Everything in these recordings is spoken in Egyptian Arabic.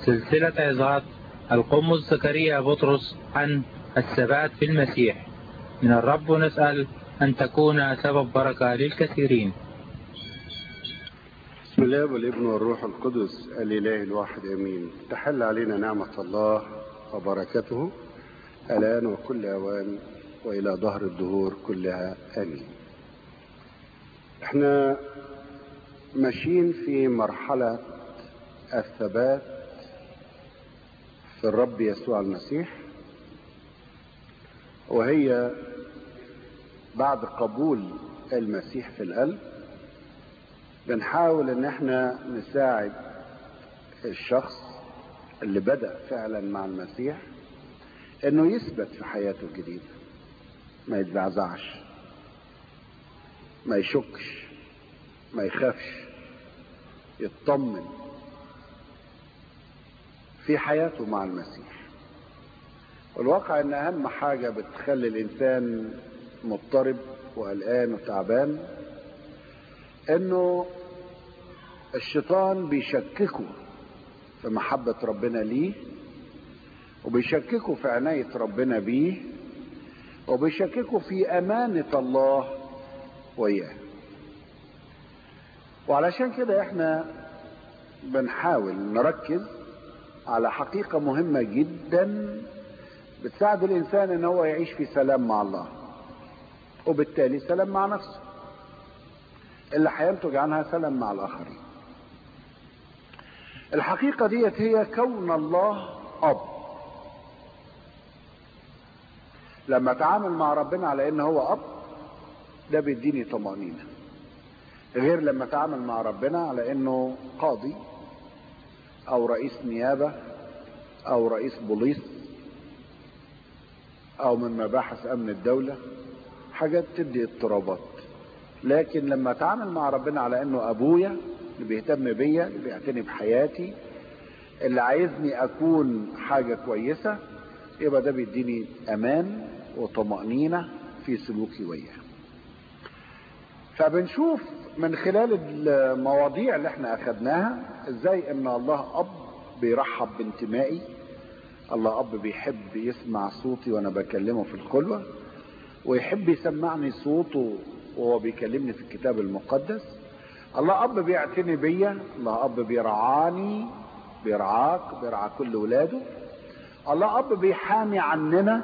سلسلة عظات القمص زكريا بطرس عن الثبات في المسيح من الرب نسأل أن تكون سبب بركة للكثيرين بسم الله والابن والروح القدس الإله الواحد أمين تحل علينا نعمة الله وبركته الآن وكل أوان وإلى ظهر الدهور كلها آمين احنا ماشيين في مرحلة الثبات في الرب يسوع المسيح وهي بعد قبول المسيح في القلب بنحاول ان احنا نساعد الشخص اللي بدأ فعلا مع المسيح انه يثبت في حياته الجديدة ما يتزعزعش ما يشكش ما يخافش يطمن في حياته مع المسيح والواقع ان اهم حاجة بتخلي الانسان مضطرب وقلقان وتعبان انه الشيطان بيشككه في محبة ربنا ليه وبيشككه في عناية ربنا بيه وبيشككه في أمانة الله وإياه وعلشان كده احنا بنحاول نركز على حقيقة مهمة جدا بتساعد الإنسان إن هو يعيش في سلام مع الله وبالتالي سلام مع نفسه اللي هينتج عنها سلام مع الآخرين الحقيقة ديت هي كون الله أب لما اتعامل مع ربنا على ان هو اب ده بيديني طمأنينة غير لما اتعامل مع ربنا على انه قاضي او رئيس نيابة او رئيس بوليس او من مباحث امن الدولة حاجات تدي اضطرابات لكن لما اتعامل مع ربنا على انه ابويا اللي بيهتم بيا اللي بيعتني بحياتي اللي عايزني اكون حاجة كويسة يبقى ده بيديني امان وطمأنينة في سلوكي وياه فبنشوف من خلال المواضيع اللي احنا اخدناها ازاي ان الله اب بيرحب بانتمائي الله اب بيحب يسمع صوتي وانا بكلمه في الخلوة ويحب يسمعني صوته وهو بيكلمني في الكتاب المقدس الله اب بيعتني بيا الله اب بيرعاني بيرعاك بيرعى كل ولاده الله اب بيحامي عننا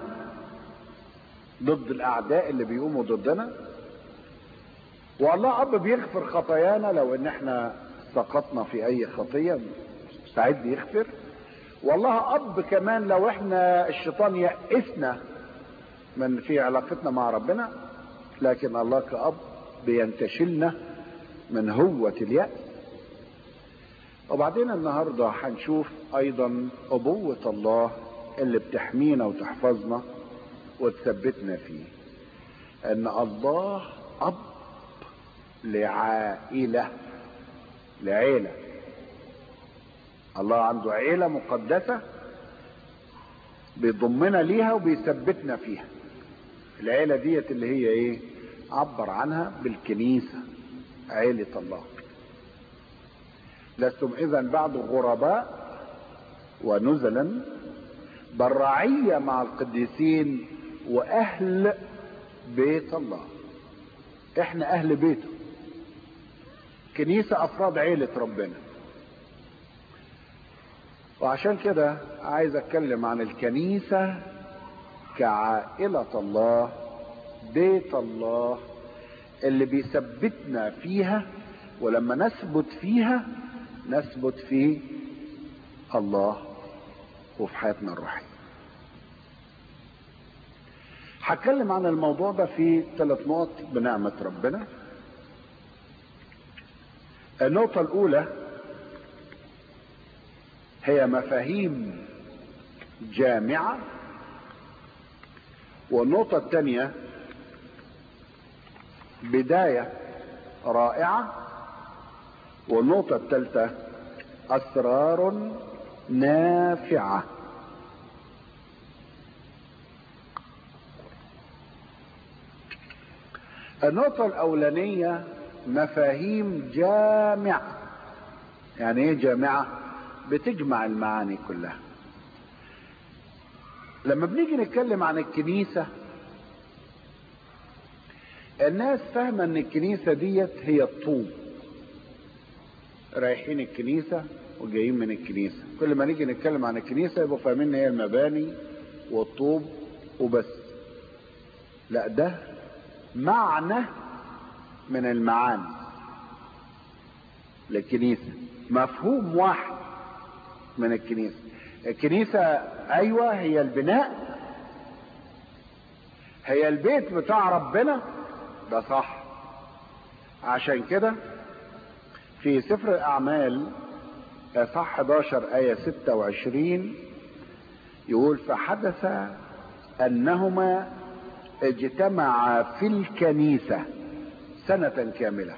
ضد الاعداء اللي بيقوموا ضدنا والله اب بيغفر خطايانا لو ان احنا سقطنا في اي خطيه مستعد يغفر والله اب كمان لو احنا الشيطان يأسنا من في علاقتنا مع ربنا لكن الله كأب بينتشلنا من هوة اليأس وبعدين النهارده هنشوف ايضا ابوة الله اللي بتحمينا وتحفظنا وتثبتنا فيه ان الله اب لعائلة لعيلة الله عنده عيلة مقدسة بيضمنا ليها وبيثبتنا فيها العيلة ديت اللي هي ايه عبر عنها بالكنيسة عيلة الله لستم اذا بعد غرباء ونزلا بل رعية مع القديسين واهل بيت الله احنا اهل بيته كنيسة افراد عيلة ربنا وعشان كده عايز اتكلم عن الكنيسة كعائلة الله بيت الله اللي بيثبتنا فيها ولما نثبت فيها نثبت في الله وفي حياتنا الروحية هتكلم عن الموضوع ده في ثلاث نقط بنعمة ربنا النقطة الأولى هي مفاهيم جامعة والنقطة الثانية بداية رائعة والنقطة الثالثة أسرار نافعة النقطة الأولانية مفاهيم جامعة يعني إيه جامعة؟ بتجمع المعاني كلها لما بنيجي نتكلم عن الكنيسة الناس فاهمة ان الكنيسة ديت هي الطوب رايحين الكنيسة وجايين من الكنيسة كل ما نيجي نتكلم عن الكنيسة يبقوا فاهمين ان هي المباني والطوب وبس لا ده معنى من المعاني للكنيسة مفهوم واحد من الكنيسة الكنيسة ايوه هي البناء هي البيت بتاع ربنا ده صح عشان كده في سفر الاعمال اصح 11 ايه 26 يقول فحدث انهما اجتمعا في الكنيسه سنه كامله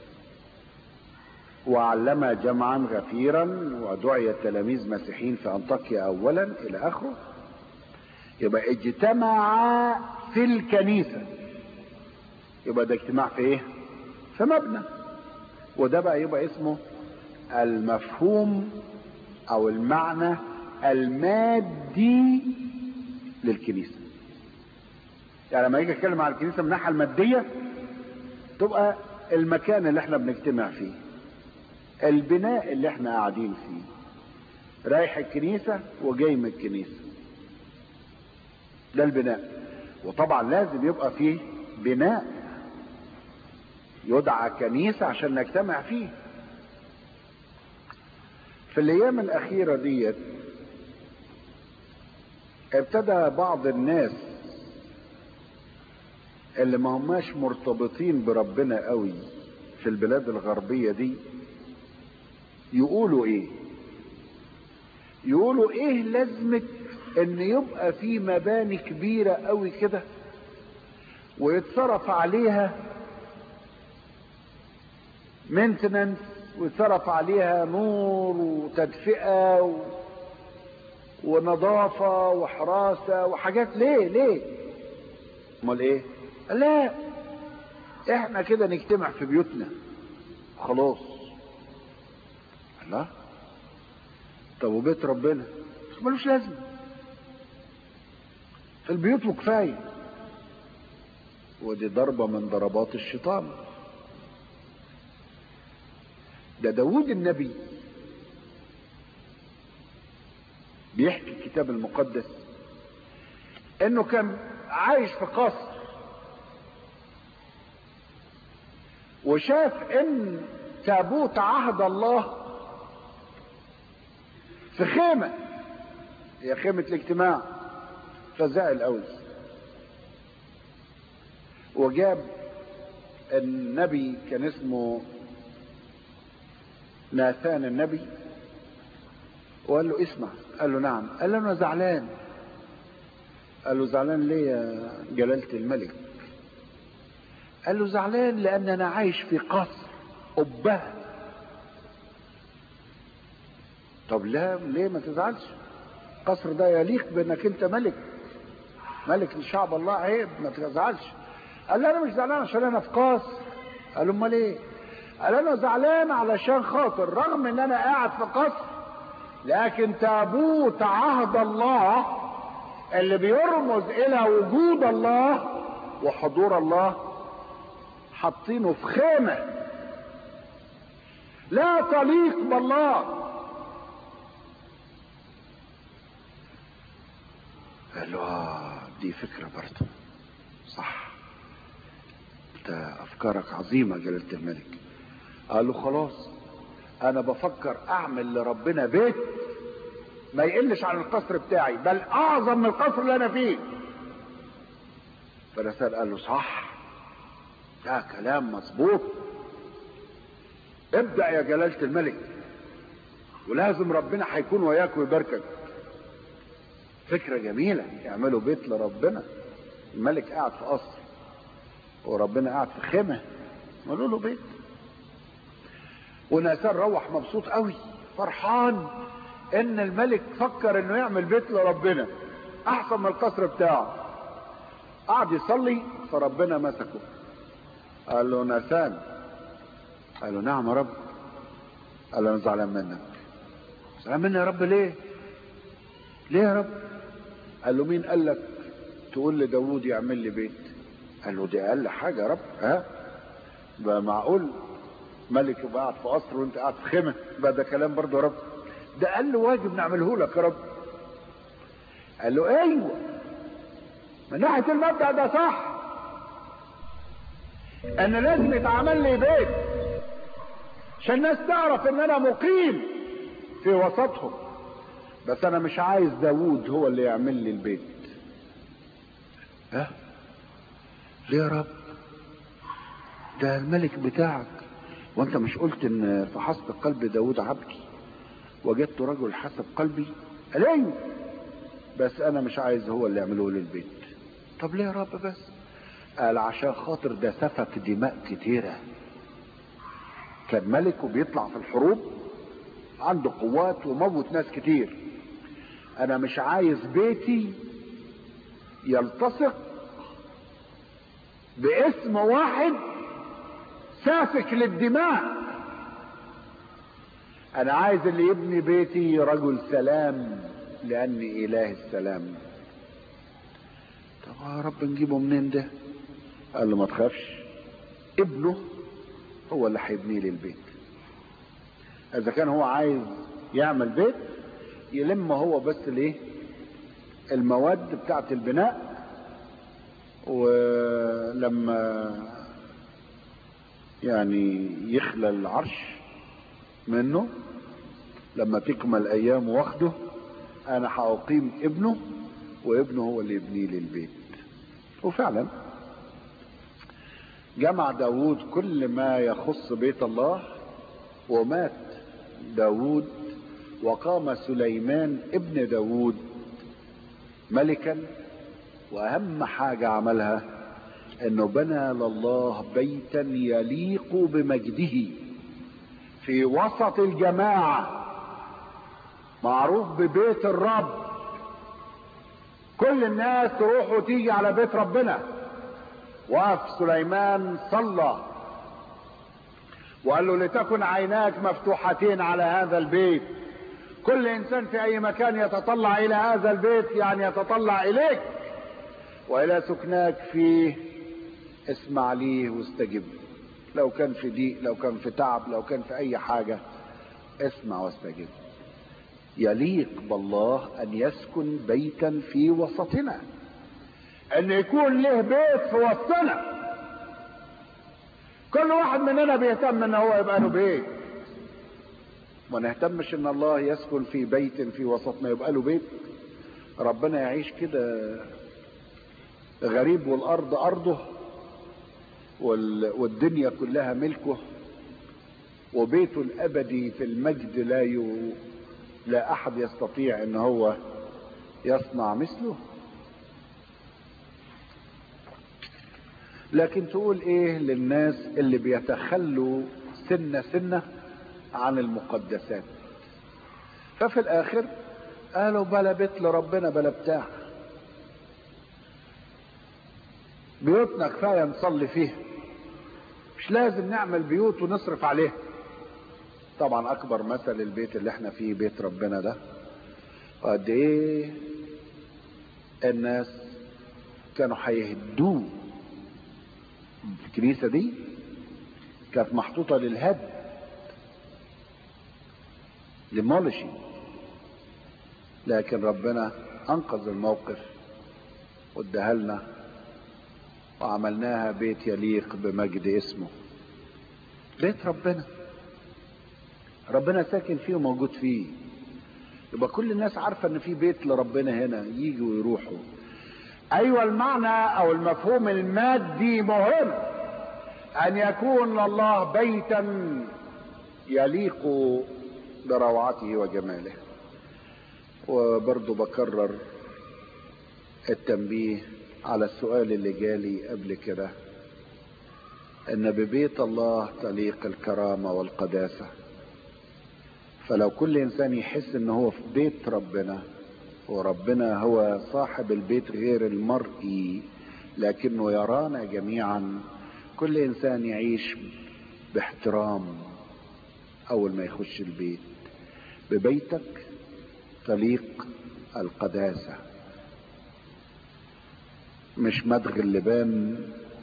وعلم جمعا غفيرا ودعي التلاميذ مسيحيين في انطاكيا اولا الى اخره يبقى اجتمعا في الكنيسه يبقى ده اجتماع في ايه في مبنى وده بقى يبقى اسمه المفهوم او المعنى المادي للكنيسه يعني لما يجي اتكلم عن الكنيسه من الناحيه الماديه تبقى المكان اللي احنا بنجتمع فيه البناء اللي احنا قاعدين فيه رايح الكنيسه وجاي من الكنيسه ده البناء وطبعا لازم يبقى فيه بناء يدعى كنيسه عشان نجتمع فيه في الايام الاخيره ديت ابتدى بعض الناس اللي ما هماش مرتبطين بربنا قوي في البلاد الغربيه دي يقولوا ايه يقولوا ايه لازمه ان يبقى في مباني كبيره قوي كده ويتصرف عليها مينتننس ويتصرف عليها نور وتدفئة و... ونظافة وحراسة وحاجات ليه ليه امال ايه لا احنا كده نجتمع في بيوتنا خلاص لا طب وبيت ربنا ملوش لازمة في البيوت وكفاية ودي ضربة من ضربات الشيطان ده داود النبي بيحكي الكتاب المقدس انه كان عايش في قصر وشاف ان تابوت عهد الله في خيمة هي خيمة الاجتماع فزعل قوي وجاب النبي كان اسمه ناثان النبي وقال له اسمع قال له نعم قال له انا زعلان قال له زعلان ليه يا جلالة الملك قال له زعلان لان انا عايش في قصر قبها طب لا ليه ما تزعلش القصر ده يليق بانك انت ملك ملك لشعب الله عيب ما تزعلش قال له انا مش زعلان عشان انا في قصر قال له امال ايه قال انا زعلان علشان خاطر رغم ان انا قاعد في قصر لكن تابوت عهد الله اللي بيرمز الى وجود الله وحضور الله حاطينه في خيمة لا تليق بالله قال له آه دي فكرة برضه صح انت افكارك عظيمة جلالة الملك قال له خلاص انا بفكر اعمل لربنا بيت ما يقلش عن القصر بتاعي بل اعظم من القصر اللي انا فيه فرسال قال له صح ده كلام مظبوط ابدأ يا جلالة الملك ولازم ربنا هيكون وياك ويباركك فكرة جميلة يعملوا بيت لربنا الملك قاعد في قصر وربنا قاعد في خيمة عملوا له بيت وناسان روح مبسوط قوي فرحان ان الملك فكر انه يعمل بيت لربنا احسن من القصر بتاعه قعد يصلي فربنا مسكه قال له ناسان قال له نعم يا رب قال له انا زعلان منك زعلان مني يا رب ليه ليه يا رب قال له مين قال لك تقول لداوود يعمل لي بيت قال له دي اقل حاجه يا رب ها بقى معقول ملك يبقى قاعد في قصر وانت قاعد في خيمه بقى ده كلام برضه يا رب ده اقل واجب نعمله لك يا رب قال له ايوه من ناحيه المبدا ده صح ان لازم يتعمل لي بيت عشان الناس تعرف ان انا مقيم في وسطهم بس انا مش عايز داوود هو اللي يعمل لي البيت ها ليه يا رب ده الملك بتاعك وانت مش قلت ان فحصت قلب داوود عبدي وجدت رجل حسب قلبي قال ايوه بس انا مش عايز هو اللي يعمله لي البيت طب ليه يا رب بس قال عشان خاطر ده سفك دماء كتيرة كان ملك وبيطلع في الحروب عنده قوات وموت ناس كتير انا مش عايز بيتي يلتصق باسم واحد سافك للدماء انا عايز اللي يبني بيتي رجل سلام لاني اله السلام طب يا رب نجيبه منين ده قال له ما تخافش ابنه هو اللي هيبني لي البيت اذا كان هو عايز يعمل بيت يلم هو بس الايه المواد بتاعت البناء ولما يعني يخلى العرش منه لما تكمل ايام واخده انا هاقيم ابنه وابنه هو اللي يبني لي البيت وفعلا جمع داود كل ما يخص بيت الله ومات داود وقام سليمان ابن داود ملكا واهم حاجة عملها انه بنى لله بيتا يليق بمجده في وسط الجماعة معروف ببيت الرب كل الناس تروح وتيجي على بيت ربنا وقف سليمان صلى وقال له لتكن عيناك مفتوحتين على هذا البيت كل انسان في اي مكان يتطلع الى هذا البيت يعني يتطلع اليك والى سكناك فيه اسمع ليه واستجب لو كان في ضيق لو كان في تعب لو كان في اي حاجة اسمع واستجب يليق بالله ان يسكن بيتا في وسطنا ان يكون له بيت في وسطنا كل واحد مننا بيهتم ان هو يبقى له بيت ما نهتمش ان الله يسكن في بيت في وسطنا يبقى له بيت ربنا يعيش كده غريب والارض ارضه والدنيا كلها ملكه وبيته الابدي في المجد لا يو لا احد يستطيع ان هو يصنع مثله لكن تقول ايه للناس اللي بيتخلوا سنة سنة عن المقدسات ففي الاخر قالوا بلا بيت لربنا بلا بتاع بيوتنا كفاية نصلي فيها مش لازم نعمل بيوت ونصرف عليها طبعا اكبر مثل البيت اللي احنا فيه بيت ربنا ده قد ايه الناس كانوا هيهدوه الكنيسة دي كانت محطوطة للهد لمولشي لكن ربنا انقذ الموقف واداها لنا وعملناها بيت يليق بمجد اسمه بيت ربنا ربنا ساكن فيه وموجود فيه يبقى كل الناس عارفه ان في بيت لربنا هنا يجوا ويروحوا ايوه المعنى او المفهوم المادي مهم ان يكون الله بيتا يليق بروعته وجماله وبرضه بكرر التنبيه على السؤال اللي جالي قبل كده ان ببيت الله تليق الكرامة والقداسة فلو كل انسان يحس ان هو في بيت ربنا وربنا هو صاحب البيت غير المرئي لكنه يرانا جميعا كل انسان يعيش باحترام اول ما يخش البيت ببيتك تليق القداسة مش مدغ اللبان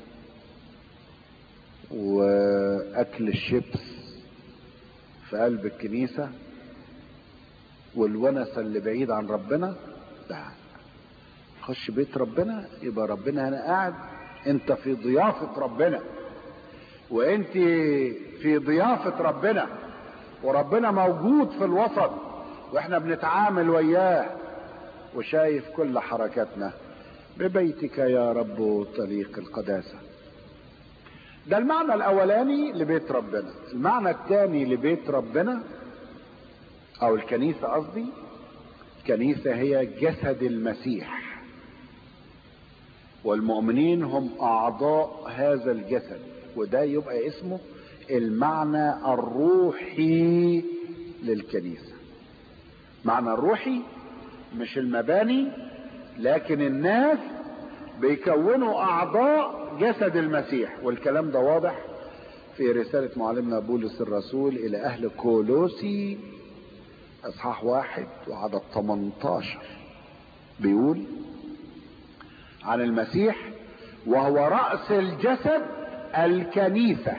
واكل الشيبس في قلب الكنيسة والونسة اللي بعيد عن ربنا لا خش بيت ربنا يبقى ربنا هنا قاعد انت في ضيافة ربنا وانت في ضيافة ربنا وربنا موجود في الوسط واحنا بنتعامل وياه وشايف كل حركاتنا ببيتك يا رب طريق القداسة ده المعنى الاولاني لبيت ربنا المعنى الثاني لبيت ربنا او الكنيسة قصدي الكنيسة هي جسد المسيح والمؤمنين هم اعضاء هذا الجسد وده يبقى اسمه المعنى الروحي للكنيسة معنى الروحي مش المباني لكن الناس بيكونوا اعضاء جسد المسيح والكلام ده واضح في رسالة معلمنا بولس الرسول الى اهل كولوسي اصحاح واحد وعدد 18 بيقول عن المسيح وهو رأس الجسد الكنيسة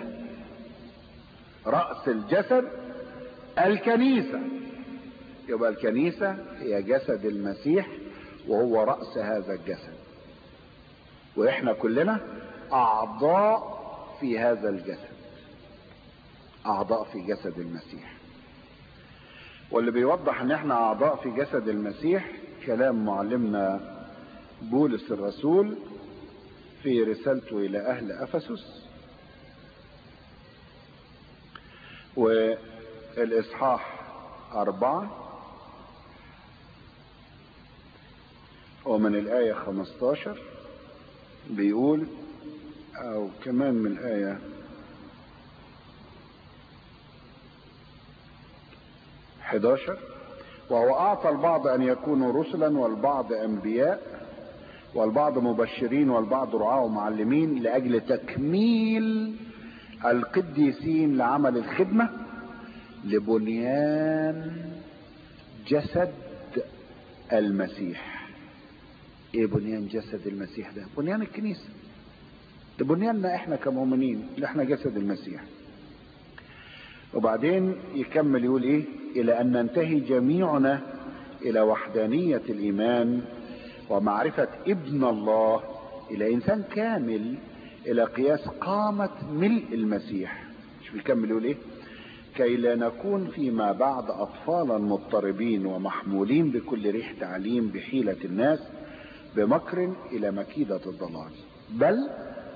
رأس الجسد الكنيسة يبقى الكنيسة هي جسد المسيح وهو رأس هذا الجسد واحنا كلنا اعضاء في هذا الجسد اعضاء في جسد المسيح واللي بيوضح ان احنا اعضاء في جسد المسيح كلام معلمنا بولس الرسول في رسالته الى اهل افسس والاصحاح اربعة ومن الاية خمستاشر بيقول او كمان من الاية حداشر وهو اعطى البعض ان يكونوا رسلا والبعض انبياء والبعض مبشرين والبعض رعاة ومعلمين لاجل تكميل القديسين لعمل الخدمة لبنيان جسد المسيح ايه بنيان جسد المسيح ده بنيان الكنيسة ده بنياننا احنا كمؤمنين اللي احنا جسد المسيح وبعدين يكمل يقول ايه الى ان ننتهي جميعنا الى وحدانية الايمان ومعرفة ابن الله الى انسان كامل الى قياس قامة ملء المسيح مش بيكمل يقول ايه كي لا نكون فيما بعد اطفالا مضطربين ومحمولين بكل ريح تعليم بحيلة الناس بمكر الى مكيدة الضلال بل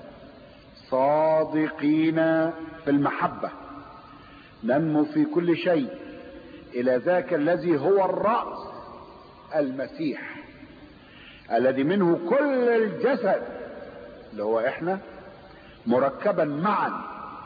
صادقين في المحبة ننمو في كل شيء الى ذاك الذي هو الرأس المسيح الذي منه كل الجسد اللي هو احنا مركبا معا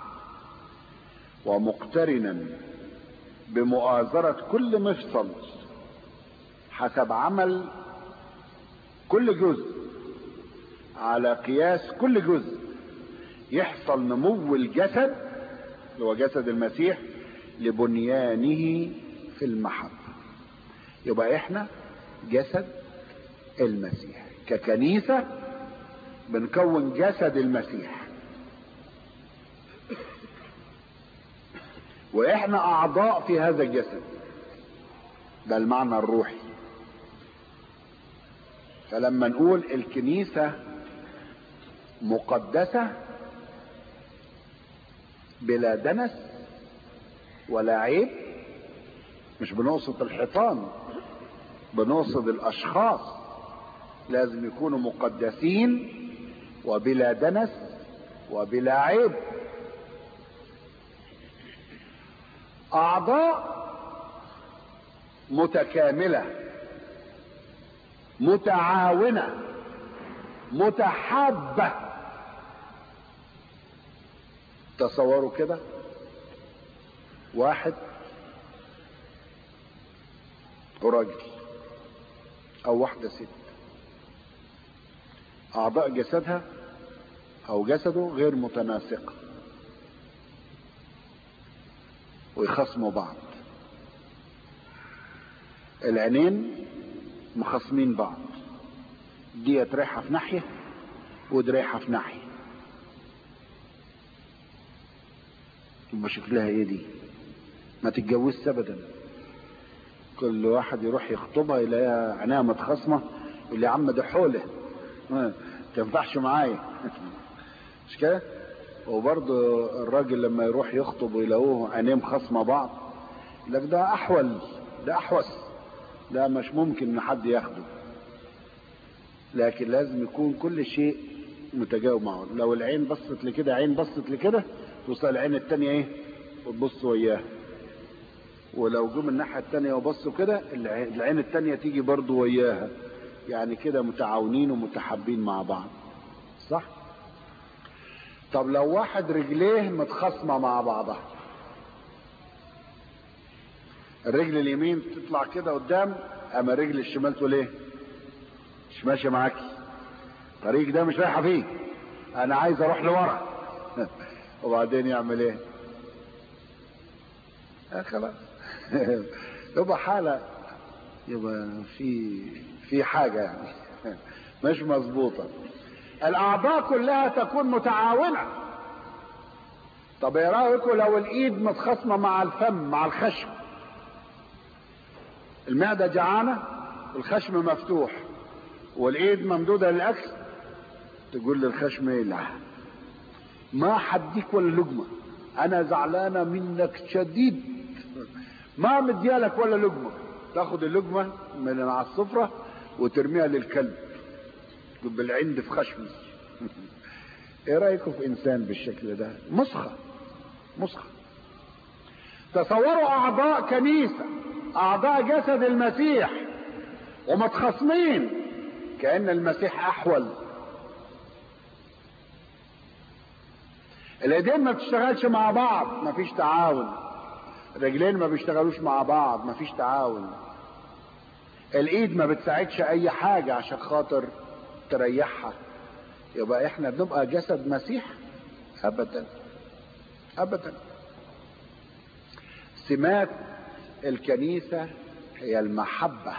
ومقترنا بمؤازرة كل مفصل حسب عمل كل جزء على قياس كل جزء يحصل نمو الجسد اللي هو جسد المسيح لبنيانه في المحبة يبقى احنا جسد المسيح ككنيسة بنكون جسد المسيح واحنا اعضاء في هذا الجسد ده المعنى الروحي فلما نقول الكنيسة مقدسة بلا دنس ولا عيب مش بنقصد الحيطان بنقصد الاشخاص لازم يكونوا مقدسين وبلا دنس وبلا عيب اعضاء متكامله متعاونه متحابه تصوروا كده واحد وراجل او واحده ست اعضاء جسدها او جسده غير متناسقه ويخصموا بعض العينين مخصمين بعض ديت رايحة في ناحية ودي رايحة في ناحية يبقى شكلها ايه دي ما تتجوزش ابدا كل واحد يروح يخطبها يلاقيها عينيها متخصمة يقول لي يا عم ده حولة ما تنفعش معايا مش كده وبرضه الراجل لما يروح يخطب ويلاقوه عينيهم خصمة بعض يقول لك ده احول ده احوس ده مش ممكن ان حد ياخده لكن لازم يكون كل شيء متجاوب معه لو العين بصت لكده عين بصت لكده توصل العين التانية ايه وتبص وياها ولو جم الناحية التانية وبصوا كده العين التانية تيجي برضو وياها يعني كده متعاونين ومتحابين مع بعض صح طب لو واحد رجليه متخاصمة مع بعضها الرجل اليمين تطلع كده قدام اما الرجل الشمال تقول ايه مش ماشيه معاكي الطريق ده مش رايحه فيه انا عايز اروح لورا وبعدين يعمل ايه آه خلاص يبقى حاله يبقى في في حاجه يعني مش مظبوطه الاعضاء كلها تكون متعاونه طب ايه رايكم لو الايد متخاصمه مع الفم مع الخشم المعده جعانه والخشم مفتوح والايد ممدوده للاكل تقول للخشم ايه لا ما حديك ولا لقمه انا زعلانه منك شديد ما مديالك ولا لقمه تاخد اللقمه من على السفره وترميها للكلب تقول بالعند في خشمي ايه رايكم في انسان بالشكل ده مسخه مسخه تصوروا اعضاء كنيسه اعضاء جسد المسيح ومتخاصمين كأن المسيح أحول الايدين ما بتشتغلش مع بعض ما فيش تعاون الرجلين ما بيشتغلوش مع بعض ما فيش تعاون الايد ما بتساعدش اي حاجة عشان خاطر تريحها يبقى احنا بنبقى جسد مسيح ابدا ابدا سمات الكنيسة هي المحبة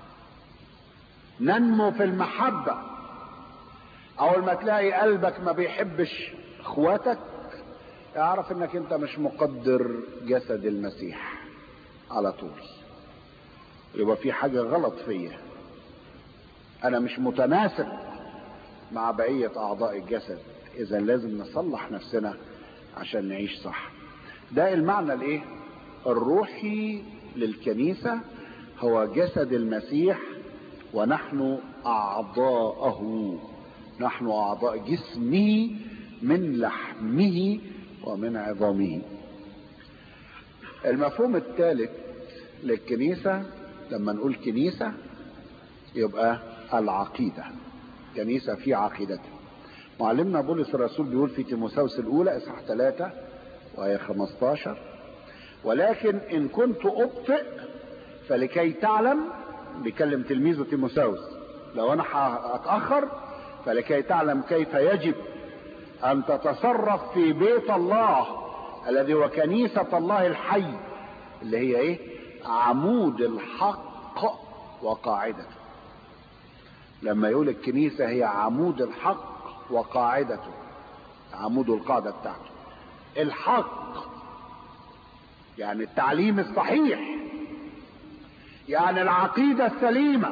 ننمو في المحبة اول ما تلاقي قلبك ما بيحبش اخواتك اعرف انك انت مش مقدر جسد المسيح على طول يبقى في حاجة غلط فيا انا مش متناسب مع بقية اعضاء الجسد اذا لازم نصلح نفسنا عشان نعيش صح ده المعنى الايه الروحي للكنيسة هو جسد المسيح ونحن اعضاءه نحن اعضاء جسمه من لحمه ومن عظامه المفهوم الثالث للكنيسة لما نقول كنيسة يبقى العقيدة كنيسة في عقيدتها معلمنا بولس الرسول بيقول في تيموثاوس الأولى إصحاح 3 وآية 15 ولكن إن كنت أبطئ فلكي تعلم بيكلم تلميذه تيموثاوس لو أنا هتأخر فلكي تعلم كيف يجب أن تتصرف في بيت الله الذي هو كنيسة الله الحي اللي هي إيه؟ عمود الحق وقاعدته لما يقول الكنيسة هي عمود الحق وقاعدته عمود القاعدة بتاعته الحق يعني التعليم الصحيح يعني العقيدة السليمة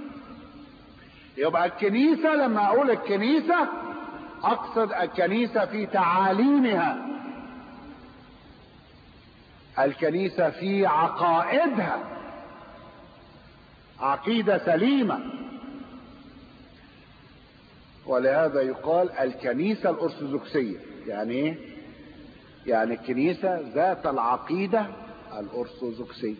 يبقى الكنيسة لما أقول الكنيسة أقصد الكنيسة في تعاليمها الكنيسة في عقائدها عقيدة سليمة ولهذا يقال الكنيسة الأرثوذكسية يعني إيه؟ يعني الكنيسة ذات العقيدة الأرثوذكسية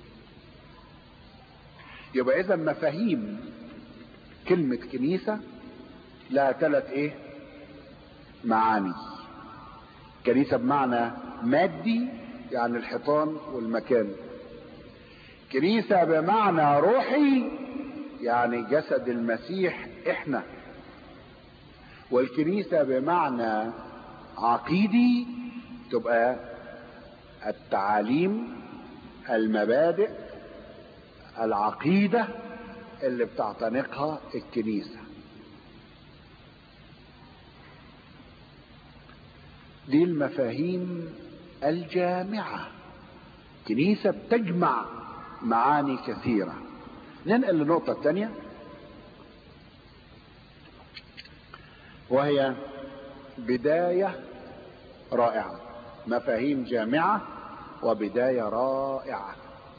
يبقى إذا مفاهيم كلمة كنيسة لها ثلاث إيه؟ معاني كنيسة بمعنى مادي يعني الحيطان والمكان كنيسة بمعنى روحي يعني جسد المسيح احنا والكنيسة بمعنى عقيدي تبقى التعاليم المبادئ العقيدة اللي بتعتنقها الكنيسة دي المفاهيم الجامعة كنيسة بتجمع معاني كثيرة ننقل للنقطة الثانية وهي بداية رائعة مفاهيم جامعة وبداية رائعة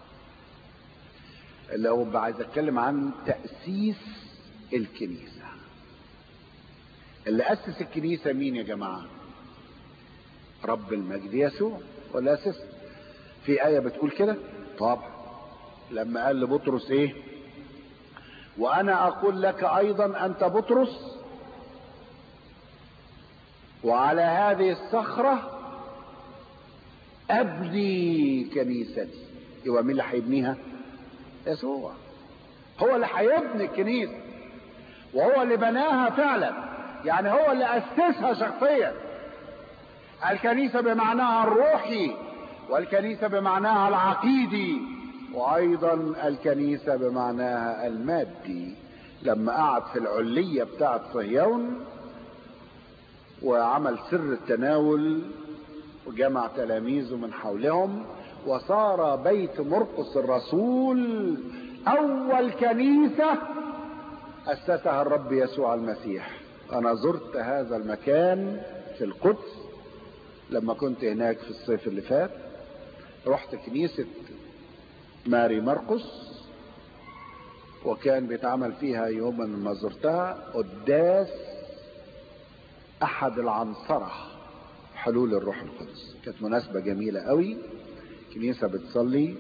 اللي هو عايز اتكلم عن تأسيس الكنيسة اللي أسس الكنيسة مين يا جماعة رب المجد يسوع ولا أسس في آية بتقول كده طبعا لما قال لبطرس ايه وانا اقول لك ايضا انت بطرس وعلى هذه الصخرة ابني كنيستي يبقى مين اللي هيبنيها يسوع هو اللي هيبني الكنيسة وهو اللي بناها فعلا يعني هو اللي اسسها شخصيا الكنيسة بمعناها الروحي والكنيسة بمعناها العقيدي وايضا الكنيسة بمعناها المادي لما قعد في العلية بتاعت صهيون وعمل سر التناول وجمع تلاميذه من حولهم وصار بيت مرقس الرسول اول كنيسة اسسها الرب يسوع المسيح انا زرت هذا المكان في القدس لما كنت هناك في الصيف اللي فات رحت كنيسة ماري مرقس وكان بيتعمل فيها يوم ما زرتها قداس احد العنصرة حلول الروح القدس كانت مناسبة جميلة قوي كنيسة بتصلي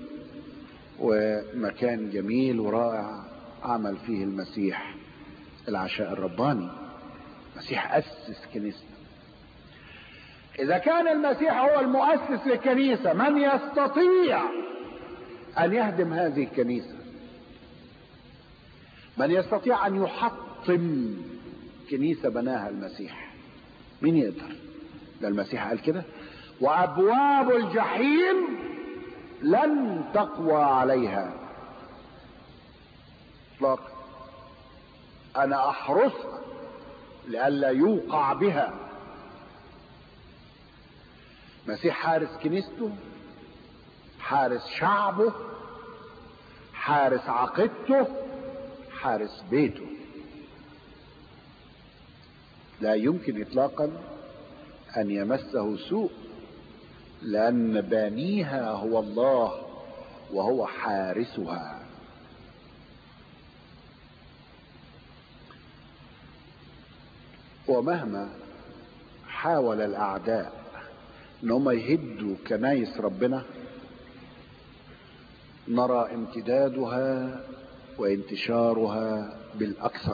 ومكان جميل ورائع عمل فيه المسيح العشاء الرباني المسيح أسس كنيسته إذا كان المسيح هو المؤسس للكنيسة من يستطيع أن يهدم هذه الكنيسة من يستطيع أن يحطم كنيسة بناها المسيح مين يقدر ده المسيح قال كده وأبواب الجحيم لن تقوى عليها اطلاقا أنا أحرسها لئلا يوقع بها مسيح حارس كنيسته حارس شعبه حارس عقيدته حارس بيته لا يمكن اطلاقا ان يمسه سوء لان بانيها هو الله وهو حارسها ومهما حاول الاعداء ان هم يهدوا كنايس ربنا نرى امتدادها وانتشارها بالاكثر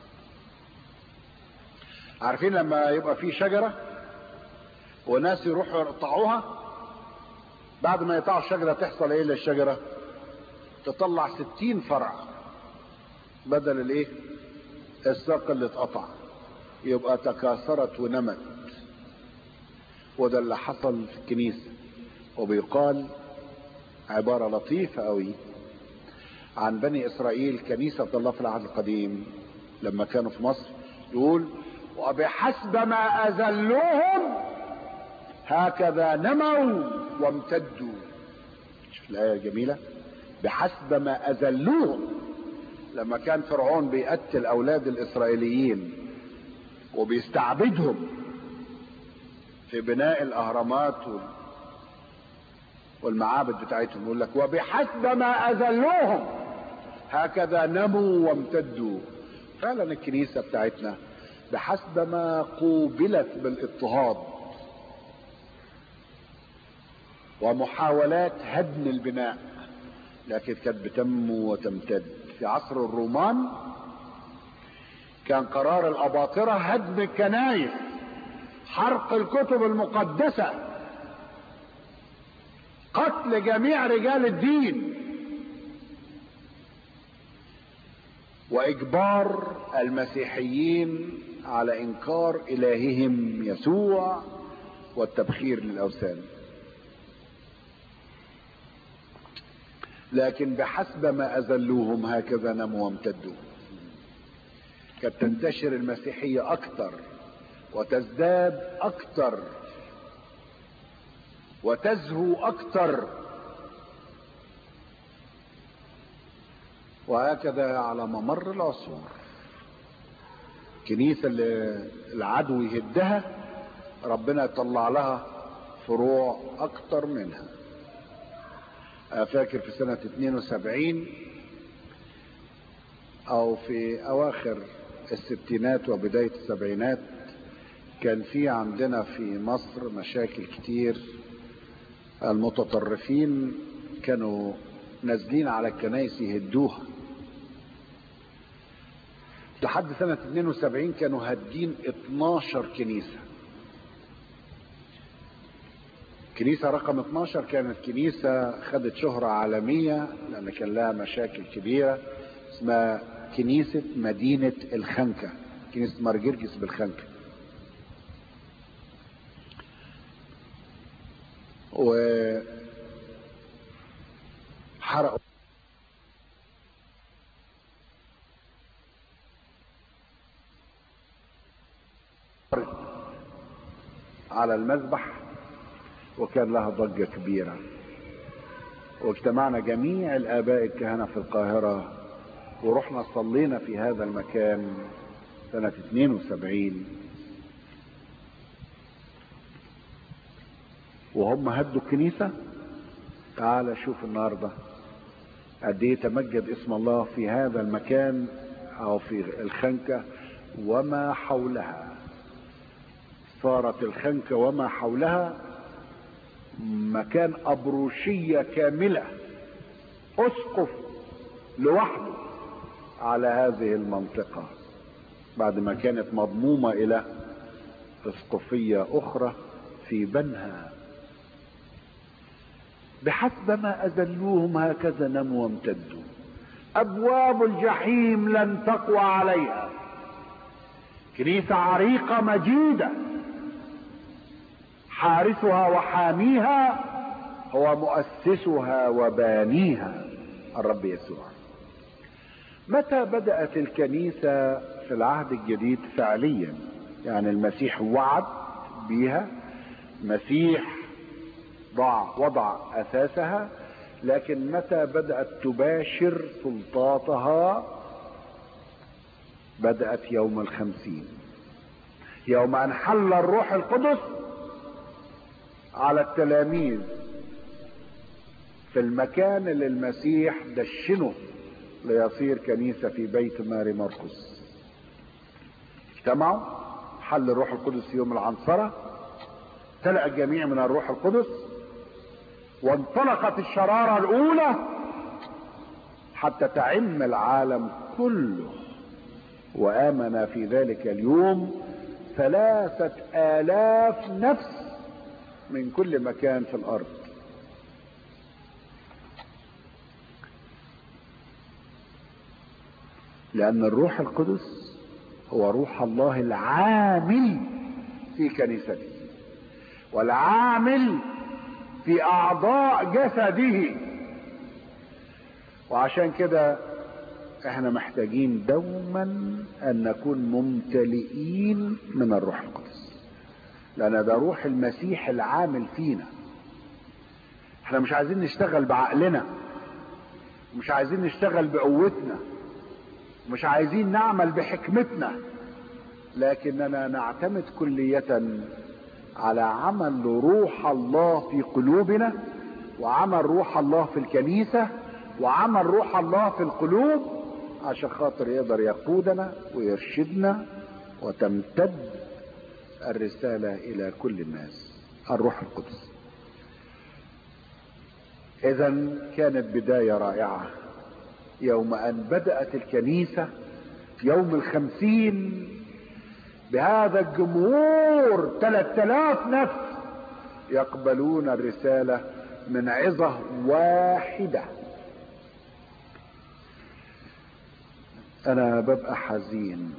عارفين لما يبقى في شجرة وناس يروحوا يقطعوها بعد ما يقطعوا الشجرة تحصل ايه للشجرة تطلع ستين فرع بدل الايه الساق اللي اتقطع يبقى تكاثرت ونمت وده اللي حصل في الكنيسة وبيقال عبارة لطيفة قوي عن بني اسرائيل كنيسة الله في العهد القديم لما كانوا في مصر يقول وبحسب ما اذلوهم هكذا نموا وامتدوا شوف الايه الجميله بحسب ما اذلوهم لما كان فرعون بيقتل اولاد الاسرائيليين وبيستعبدهم في بناء الاهرامات والمعابد بتاعتهم يقول لك وبحسب ما اذلوهم هكذا نموا وامتدوا فعلا الكنيسه بتاعتنا بحسب ما قوبلت بالاضطهاد ومحاولات هدم البناء لكن كانت بتنمو وتمتد في عصر الرومان كان قرار الاباطره هدم الكنائس حرق الكتب المقدسه قتل جميع رجال الدين واجبار المسيحيين على انكار الههم يسوع والتبخير للاوثان لكن بحسب ما أذلوهم هكذا نموا وامتدوا كانت تنتشر المسيحية أكثر وتزداد أكثر وتزهو أكثر وهكذا على ممر العصور الكنيسة اللي العدو يهدها ربنا يطلع لها فروع أكثر منها فاكر في سنة 72 أو في أواخر الستينات وبداية السبعينات كان في عندنا في مصر مشاكل كتير المتطرفين كانوا نازلين على الكنائس يهدوها لحد سنة 72 كانوا هادين 12 كنيسة كنيسة رقم 12 كانت كنيسة خدت شهرة عالمية لأن كان لها مشاكل كبيرة اسمها كنيسة مدينة الخنكة كنيسة مرجرجس بالخنكة و حرقوا على المذبح وكان لها ضجة كبيرة واجتمعنا جميع الآباء الكهنة في القاهرة ورحنا صلينا في هذا المكان سنة 72 وهم هدوا الكنيسة تعال شوف النهاردة قد ايه تمجد اسم الله في هذا المكان او في الخنكة وما حولها صارت الخنكة وما حولها مكان أبروشية كاملة أسقف لوحده على هذه المنطقة بعد ما كانت مضمومة إلى أسقفية أخرى في بنها بحسب ما أذلوهم هكذا نموا وامتدوا أبواب الجحيم لن تقوى عليها كنيسة عريقة مجيدة حارسها وحاميها هو مؤسسها وبانيها الرب يسوع متى بدأت الكنيسة في العهد الجديد فعليا يعني المسيح وعد بها مسيح ضع وضع أساسها لكن متى بدأت تباشر سلطاتها بدأت يوم الخمسين يوم أن حل الروح القدس على التلاميذ في المكان اللي المسيح دشنه ليصير كنيسة في بيت ماري مرقس اجتمعوا حل الروح القدس في يوم العنصرة تلقى الجميع من الروح القدس وانطلقت الشرارة الأولى حتى تعم العالم كله وآمن في ذلك اليوم ثلاثة آلاف نفس من كل مكان في الأرض لأن الروح القدس هو روح الله العامل في كنيسته والعامل في أعضاء جسده وعشان كده احنا محتاجين دوما أن نكون ممتلئين من الروح القدس لأن ده روح المسيح العامل فينا احنا مش عايزين نشتغل بعقلنا مش عايزين نشتغل بقوتنا مش عايزين نعمل بحكمتنا لكننا نعتمد كلية على عمل روح الله في قلوبنا وعمل روح الله في الكنيسة وعمل روح الله في القلوب عشان خاطر يقدر يقودنا ويرشدنا وتمتد الرسالة إلى كل الناس الروح القدس إذا كانت بداية رائعة يوم أن بدأت الكنيسة يوم الخمسين بهذا الجمهور ثلاثة آلاف نفس يقبلون الرسالة من عظة واحدة أنا ببقى حزين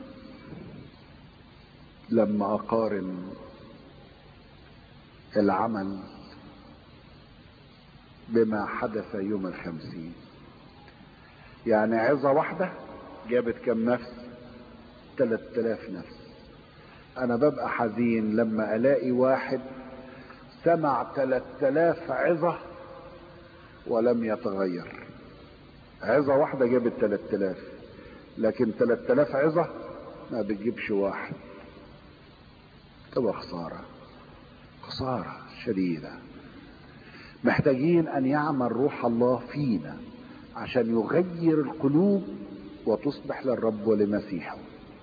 لما أقارن العمل بما حدث يوم الخمسين يعني عظة واحدة جابت كم نفس تلات تلاف نفس انا ببقى حزين لما الاقي واحد سمع تلات تلاف عظة ولم يتغير عظة واحدة جابت تلات تلاف لكن تلات تلاف عظة ما بتجيبش واحد تبقى خسارة خسارة شديدة محتاجين ان يعمل روح الله فينا عشان يغير القلوب وتصبح للرب ولمسيحه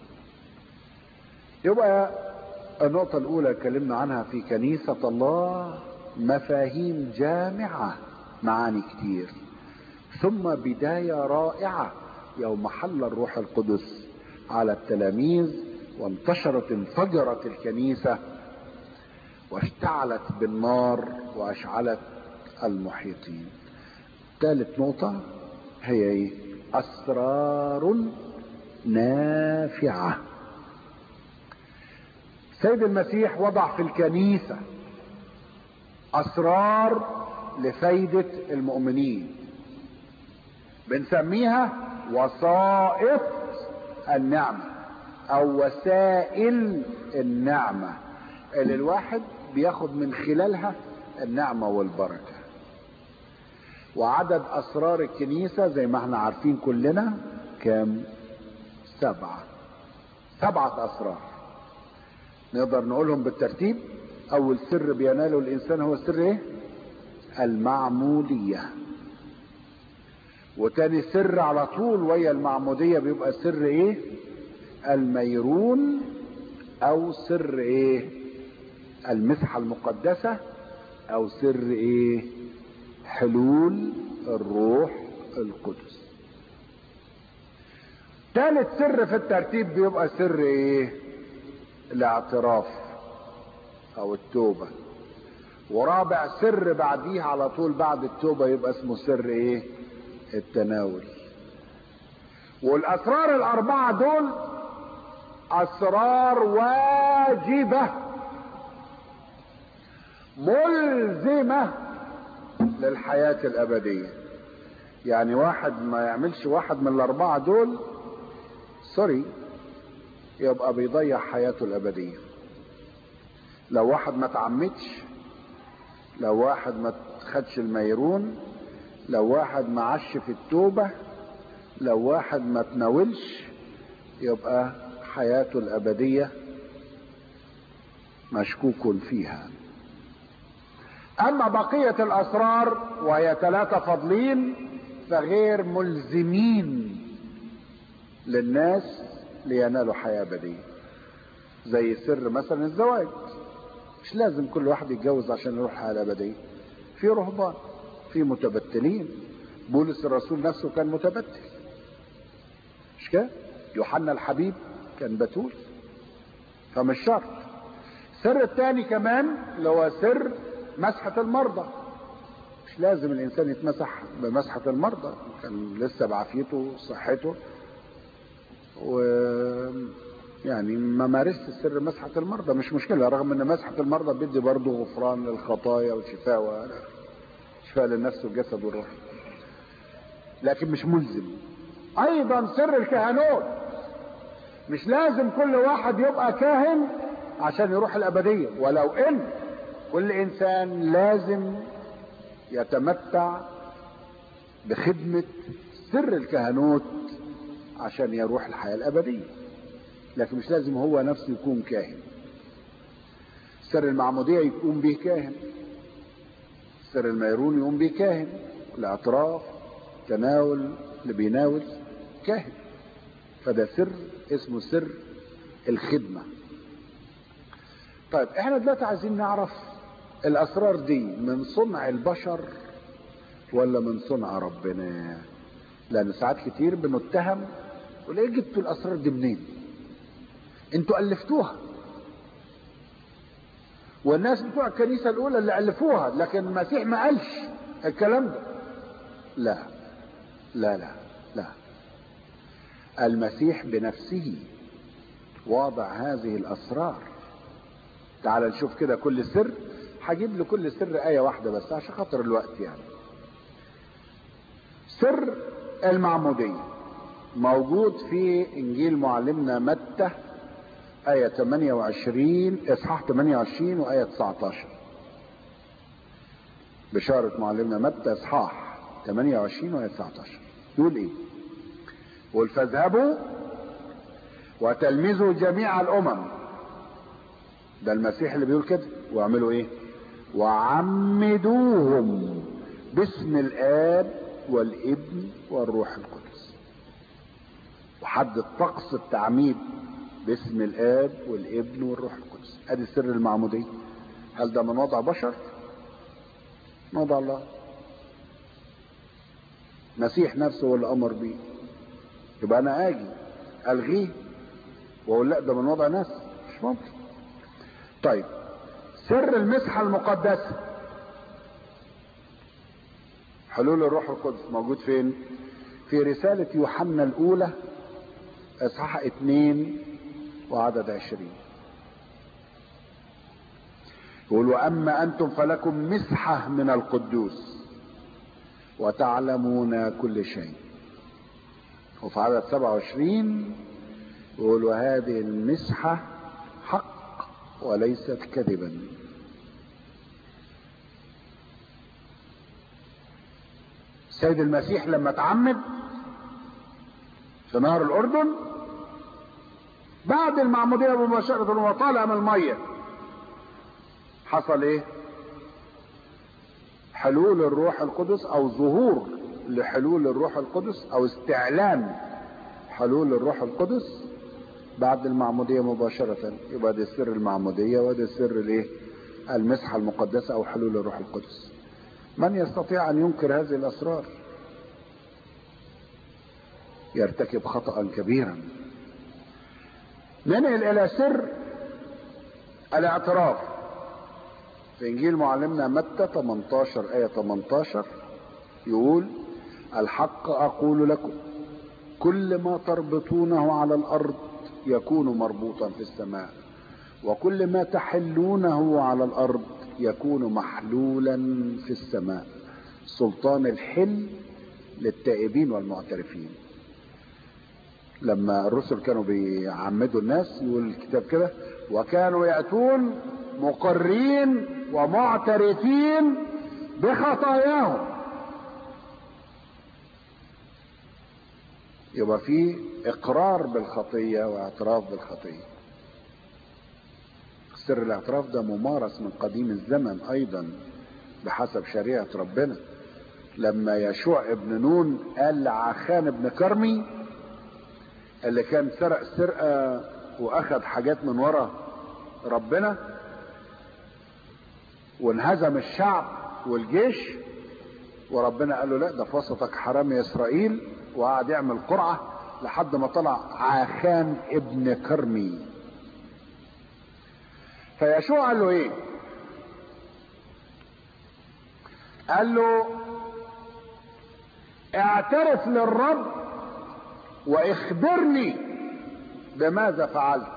يبقى النقطة الأولى اتكلمنا عنها في كنيسة الله مفاهيم جامعة معاني كتير ثم بداية رائعة يوم حل الروح القدس على التلاميذ وانتشرت انفجرت الكنيسة واشتعلت بالنار واشعلت المحيطين ثالث نقطة هي ايه اسرار نافعة سيد المسيح وضع في الكنيسة اسرار لفايدة المؤمنين بنسميها وسائط النعمة او وسائل النعمة اللي الواحد بياخد من خلالها النعمة والبركة وعدد اسرار الكنيسة زي ما احنا عارفين كلنا كام سبعة سبعة اسرار نقدر نقولهم بالترتيب اول سر بيناله الانسان هو سر ايه المعمودية وتاني سر على طول ويا المعمودية بيبقى سر ايه الميرون او سر ايه المسحة المقدسة او سر ايه حلول الروح القدس ثالث سر في الترتيب بيبقى سر ايه الاعتراف او التوبة ورابع سر بعديه على طول بعد التوبة يبقى اسمه سر ايه التناول والاسرار الاربعة دول اسرار واجبة ملزمة للحياة الابدية يعني واحد ما يعملش واحد من الاربعة دول سوري يبقى بيضيع حياته الابدية لو واحد ما تعمدش لو واحد ما خدش الميرون لو واحد ما عش في التوبة لو واحد ما تناولش يبقى حياته الابدية مشكوك فيها اما بقية الاسرار وهي ثلاثة فاضلين فغير ملزمين للناس لينالوا حياة أبدية زي سر مثلا الزواج مش لازم كل واحد يتجوز عشان يروح الحياة الأبدية في رهبان في متبتلين بولس الرسول نفسه كان متبتل مش كده يوحنا الحبيب كان بتول فمش شرط السر الثاني كمان اللي هو سر مسحة المرضى مش لازم الانسان يتمسح بمسحة المرضى كان لسه بعافيته وصحته و يعني ما مارست سر مسحة المرضى مش مشكلة رغم ان مسحة المرضى بيدي برضه غفران للخطايا وشفاء و... شفاء للنفس والجسد والروح لكن مش ملزم ايضا سر الكهنوت مش لازم كل واحد يبقى كاهن عشان يروح الابدية ولو ان كل انسان لازم يتمتع بخدمة سر الكهنوت عشان يروح الحياة الأبدية لكن مش لازم هو نفسه يكون كاهن سر المعمودية يقوم به كاهن سر الميرون يقوم به كاهن الاعتراف تناول اللي بيناول كاهن فده سر اسمه سر الخدمة طيب احنا دلوقتي عايزين نعرف الاسرار دي من صنع البشر ولا من صنع ربنا لان ساعات كتير بنتهم وليه جبتوا الاسرار دي منين انتوا الفتوها والناس بتوع الكنيسة الاولى اللي الفوها لكن المسيح ما قالش الكلام ده لا لا لا لا المسيح بنفسه واضع هذه الاسرار تعال نشوف كده كل سر هجيب لكل سر آية واحدة بس عشان خاطر الوقت يعني سر المعمودية موجود في انجيل معلمنا متى آية 28 اصحاح 28 وآية 19 بشارة معلمنا متى اصحاح 28 وآية 19 يقول ايه؟ يقول فاذهبوا وتلمذوا جميع الامم ده المسيح اللي بيقول كده واعملوا ايه وعمدوهم باسم الاب والابن والروح القدس وحدد طقس التعميد باسم الاب والابن والروح القدس ادي سر المعموديه هل ده من وضع بشر من وضع الله مسيح نفسه هو اللي امر بيه يبقى انا اجي الغيه واقول لا ده من وضع ناس مش ممكن طيب سر المسحه المقدسه حلول الروح القدس موجود فين في رسالة يوحنا الأولى إصحاح اتنين وعدد عشرين يقول وأما أنتم فلكم مسحة من القدوس وتعلمون كل شيء وفي عدد سبعة وعشرين يقول وهذه المسحة حق وليست كذبا سيد المسيح لما اتعمد في نهر الاردن بعد المعموديه مباشره وطالع من الميه حصل ايه حلول الروح القدس او ظهور لحلول الروح القدس او استعلان حلول الروح القدس بعد المعموديه مباشره يبقى ده سر المعموديه وده سر الايه المسحه المقدسه او حلول الروح القدس من يستطيع ان ينكر هذه الاسرار يرتكب خطا كبيرا ننقل الى سر الاعتراف في انجيل معلمنا متى 18 ايه 18 يقول الحق اقول لكم كل ما تربطونه على الارض يكون مربوطا في السماء وكل ما تحلونه على الارض يكون محلولا في السماء سلطان الحل للتائبين والمعترفين لما الرسل كانوا بيعمدوا الناس يقول الكتاب كده وكانوا ياتون مقرين ومعترفين بخطاياهم يبقى في اقرار بالخطيه واعتراف بالخطيه سر الاعتراف ده ممارس من قديم الزمن ايضا بحسب شريعه ربنا لما يشوع ابن نون قال لعخان ابن كرمي اللي كان سرق سرقه واخد حاجات من ورا ربنا وانهزم الشعب والجيش وربنا قال له لا ده في وسطك حرام يا اسرائيل وقعد يعمل قرعه لحد ما طلع عاخان ابن كرمي فيشوع قال له ايه قال له اعترف للرب واخبرني بماذا فعلت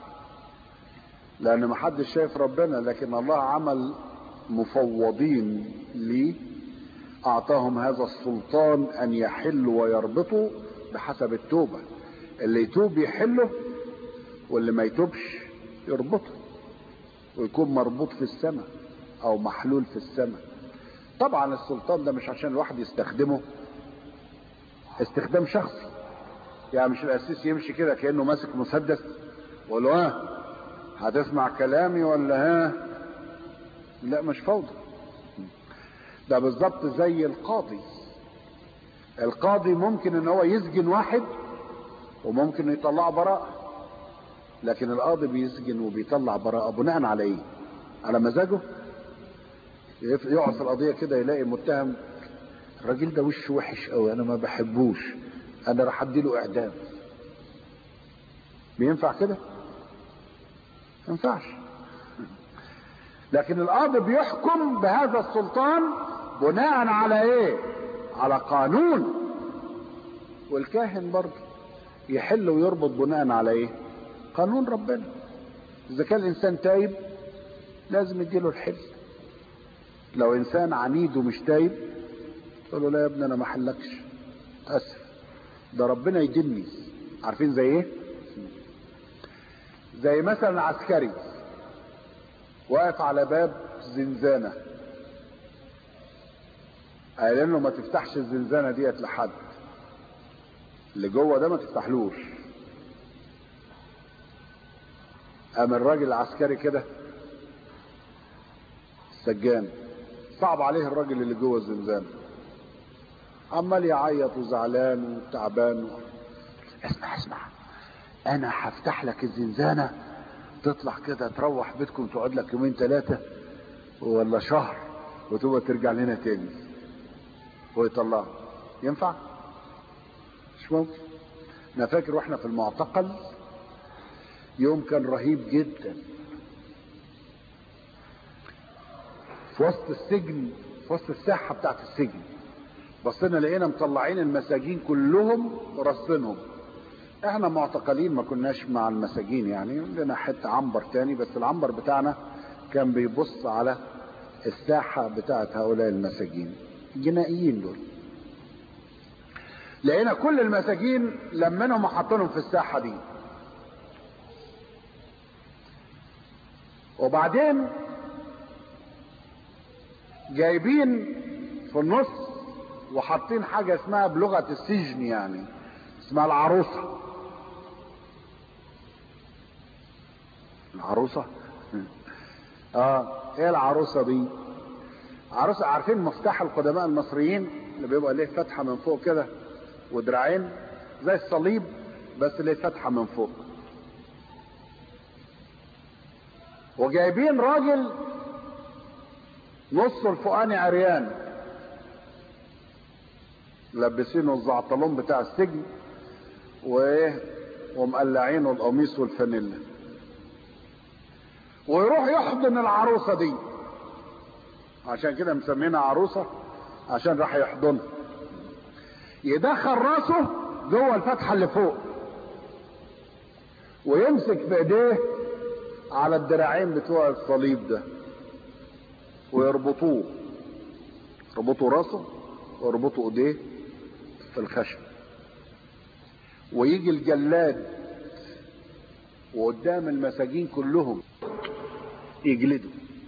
لان محدش شايف ربنا لكن الله عمل مفوضين ليه اعطاهم هذا السلطان ان يحلوا ويربطوا بحسب التوبة اللي يتوب يحله واللي ما يتوبش يربطه ويكون مربوط في السماء او محلول في السماء طبعا السلطان ده مش عشان الواحد يستخدمه استخدام شخصي يعني مش الاسيس يمشي كده كانه ماسك مسدس ويقول له ها هتسمع كلامي ولا ها لا مش فوضى ده بالظبط زي القاضي القاضي ممكن ان هو يسجن واحد وممكن يطلعه براءة لكن القاضي بيسجن وبيطلع براءة بناء على ايه على مزاجه يقعد في القضية كده يلاقي متهم الراجل ده وشه وحش قوي انا ما بحبوش انا راح اديله اعدام بينفع كده ما ينفعش لكن القاضي بيحكم بهذا السلطان بناء على ايه على قانون والكاهن برضه يحل ويربط بناء على ايه قانون ربنا اذا كان الانسان تايب لازم يديله الحل لو انسان عنيد ومش تايب تقول له لا يا ابني انا ما حلكش اسف ده ربنا يدني عارفين زي ايه زي مثلا عسكري واقف على باب زنزانة قال له ما تفتحش الزنزانة ديت لحد اللي جوه ده ما تفتحلوش قام الراجل العسكري كده سجان صعب عليه الراجل اللي جوه الزنزانة عمال يعيط وزعلان وتعبان اسمع اسمع انا هفتح لك الزنزانة تطلع كده تروح بيتكم تقعد لك يومين ثلاثة ولا شهر وتبقى ترجع لنا تاني ويطلعها ينفع مش ممكن انا فاكر واحنا في المعتقل يوم كان رهيب جدا في وسط السجن في وسط الساحة بتاعت السجن بصينا لقينا مطلعين المساجين كلهم ورصينهم احنا معتقلين ما كناش مع المساجين يعني لنا حته عنبر تاني بس العنبر بتاعنا كان بيبص على الساحه بتاعت هؤلاء المساجين جنائيين دول لقينا كل المساجين لمنهم وحطينهم في الساحه دي وبعدين جايبين في النص وحاطين حاجه اسمها بلغه السجن يعني اسمها العروسه العروسه اه ايه العروسه دي عروسه عارفين مفتاح القدماء المصريين اللي بيبقى ليه فتحه من فوق كده ودراعين زي الصليب بس ليه فتحه من فوق وجايبين راجل نصه الفوقاني عريان لابسينه الزعطلون بتاع السجن وايه ومقلعينه القميص والفانيلا ويروح يحضن العروسه دي عشان كده مسمينها عروسه عشان راح يحضنها يدخل راسه جوه الفتحه اللي فوق ويمسك في ايديه على الدراعين بتوع الصليب ده ويربطوه يربطوا راسه ويربطوا ايديه في الخشب ويجي الجلاد وقدام المساجين كلهم يجلدوا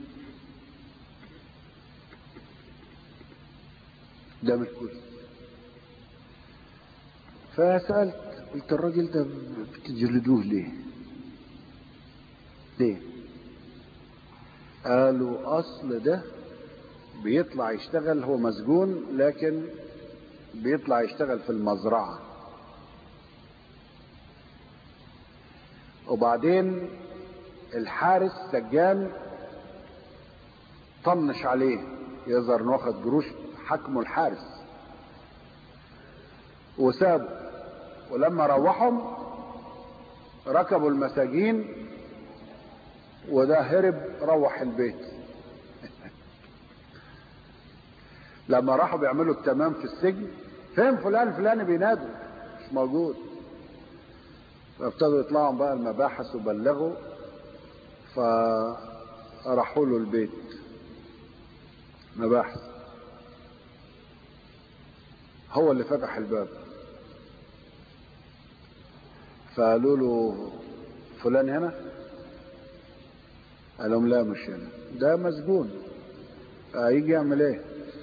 قدام الكرسي فسألت قلت الراجل ده بتجلدوه ليه ليه قالوا اصل ده بيطلع يشتغل هو مسجون لكن بيطلع يشتغل في المزرعة وبعدين الحارس سجان طنش عليه يظهر انه واخد جروش حكمه الحارس وسابه ولما روحهم ركبوا المساجين وده هرب روح البيت لما راحوا بيعملوا التمام في السجن فين فلان فلان بينادوا مش موجود فابتدوا يطلعوا بقى المباحث وبلغوا فراحوا له البيت مباحث هو اللي فتح الباب فقالوا له فلان هنا قال لهم لا مش هنا ده مسجون هيجي يعمل ايه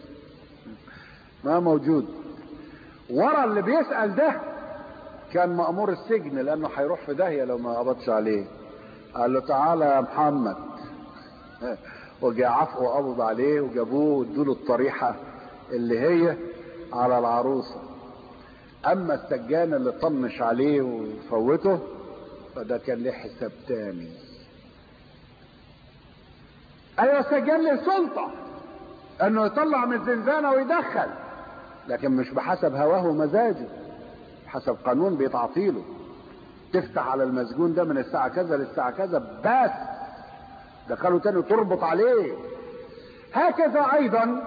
ما موجود ورا اللي بيسأل ده كان مأمور السجن لأنه هيروح في داهية لو ما قبضش عليه قال له تعالى يا محمد وجا عفو وقبض عليه وجابوه وادوا له الطريحة اللي هي على العروسة أما السجان اللي طنش عليه وفوته فده كان له حساب تاني ايوه السجان له سلطة انه يطلع من الزنزانة ويدخل لكن مش بحسب هواه ومزاجه حسب قانون بيتعطيله تفتح على المسجون ده من الساعة كذا للساعة كذا بس دخله تاني تربط عليه هكذا ايضا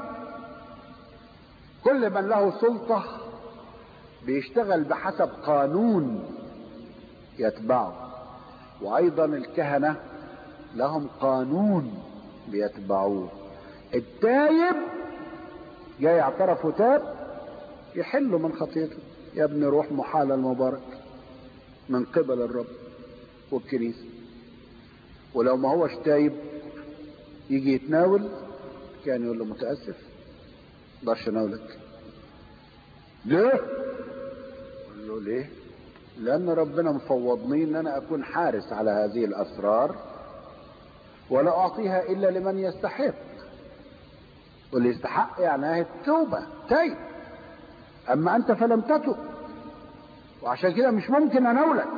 كل من له سلطة بيشتغل بحسب قانون يتبعه وايضا الكهنة لهم قانون بيتبعوه التايب جاي اعترف وتاب يحلوا من خطيته يا ابن روح محال المبارك من قبل الرب والكنيسة ولو ما هوش تايب يجي يتناول كان يقول له متأسف مقدرش اناولك ليه؟ قال له ليه؟ لأن ربنا مفوضني إن أنا أكون حارس على هذه الأسرار ولا أعطيها إلا لمن يستحق واللي يستحق يعني هي التوبة تايب أما أنت فلم تتب وعشان كده مش ممكن أناولك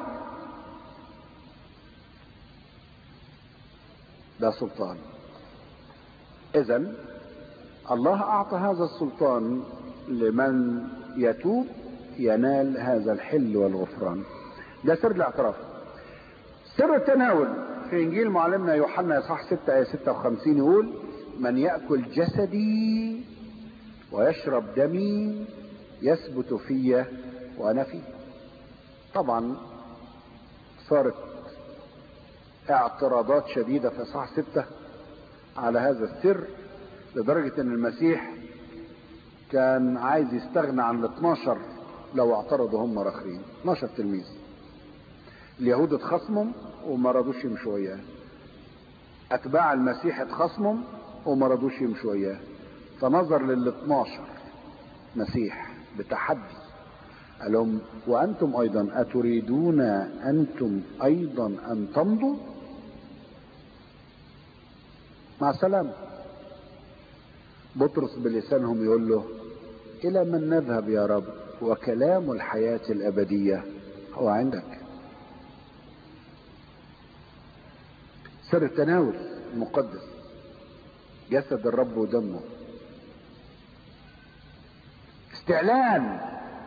ده سلطان إذا الله أعطى هذا السلطان لمن يتوب ينال هذا الحل والغفران ده سر الاعتراف سر التناول في انجيل معلمنا يوحنا اصحاح 6 ايه 56 يقول من ياكل جسدي ويشرب دمي يثبت في وانا فيه طبعا صارت اعتراضات شديده في اصحاح 6 على هذا السر لدرجه ان المسيح كان عايز يستغنى عن ال 12 لو اعترضوا هم اخرين 12 تلميذ اليهود اتخصموا وما رضوش يمشوا وياه اتباع المسيح اتخصموا وما رضوش يمشوا وياه فنظر لل 12 مسيح بتحدي قال لهم وانتم ايضا اتريدون انتم ايضا ان تمضوا مع السلامه بطرس بلسانهم يقول له الى من نذهب يا رب وكلام الحياة الأبدية هو عندك سر التناول المقدس جسد الرب ودمه استعلان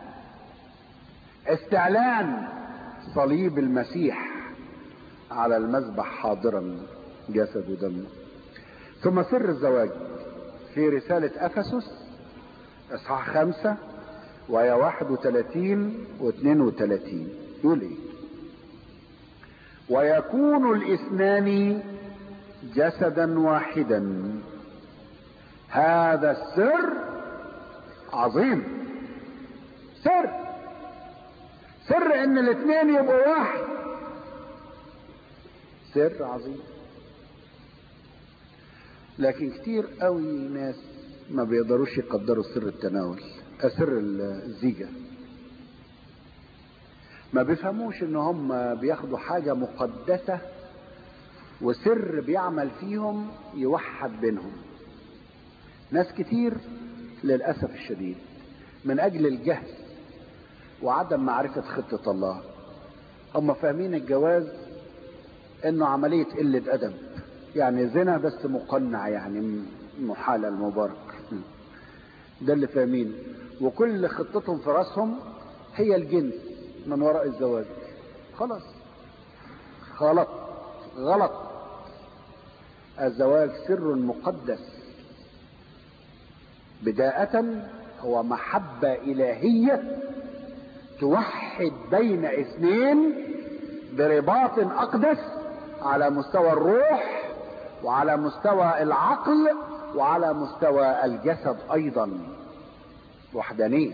استعلان صليب المسيح على المذبح حاضرا جسد ودمه ثم سر الزواج في رسالة أفسس إصحاح خمسة وآية 31 و 32 يقول إيه؟ ويكون الاثنان جسدا واحدا هذا السر عظيم سر سر ان الاثنين يبقوا واحد سر عظيم لكن كتير قوي ناس ما بيقدروش يقدروا سر التناول سر الزيجة ما بيفهموش ان هم بياخدوا حاجة مقدسة وسر بيعمل فيهم يوحد بينهم ناس كتير للأسف الشديد من أجل الجهل وعدم معرفة خطة الله هم فاهمين الجواز انه عملية قلة أدب يعني زنا بس مقنع يعني محال المبارك ده اللي فاهمينه وكل خطتهم في راسهم هي الجنس من وراء الزواج خلاص غلط غلط الزواج سر مقدس بداية هو محبة إلهية توحد بين اثنين برباط أقدس على مستوى الروح وعلى مستوى العقل وعلى مستوى الجسد أيضا وحدانية